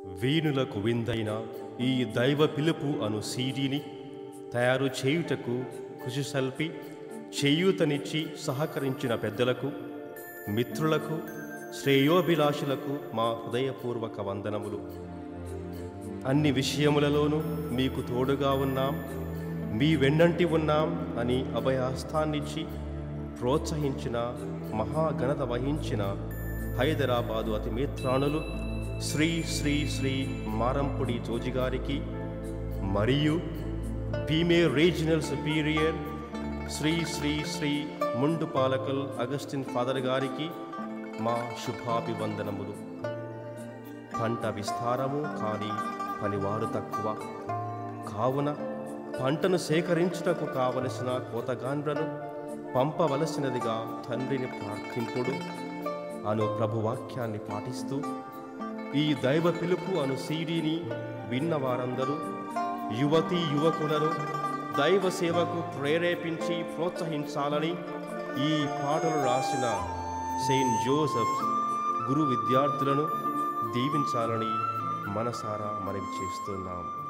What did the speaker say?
వీణులకు విందైన ఈ దైవ పిలుపు అను సీడీని తయారు చేయుటకు కృషి సల్పి చేయూతనిచ్చి సహకరించిన పెద్దలకు మిత్రులకు శ్రేయోభిలాషులకు మా హృదయపూర్వక వందనములు అన్ని విషయములలోనూ మీకు తోడుగా ఉన్నాం మీ వెన్నంటి ఉన్నాం అని అభయహస్తాన్నిచ్చి ప్రోత్సహించిన మహాఘనత వహించిన హైదరాబాదు అతిమిత్రాణులు శ్రీ శ్రీ శ్రీ మారంపుడి జోజిగారికి మరియు పీమే regional superior Shri Shri Shri Mundu Palakal Augustine father గారికి మా శుభాభివందనములు పంట విస్తారము కానీ పనివారు తక్కువ కావున పంటను సేకరించుటకు కావలసిన కోతగాండ్రను పంపవలసినదిగా తండ్రిని ప్రార్థింపుడు అను ప్రభువాక్యాన్ని పాటిస్తూ ఈ దైవ పిలుపు అను సీడీని విన్న వారందరూ యువతీ యువకులను దైవ సేవకు ప్రేరేపించి ప్రోత్సహించాలని ఈ పాటలు రాసిన సెయింట్ జోసెఫ్ గురు విద్యార్థులను దీవించాలని మనసారా మనవి చేస్తున్నాం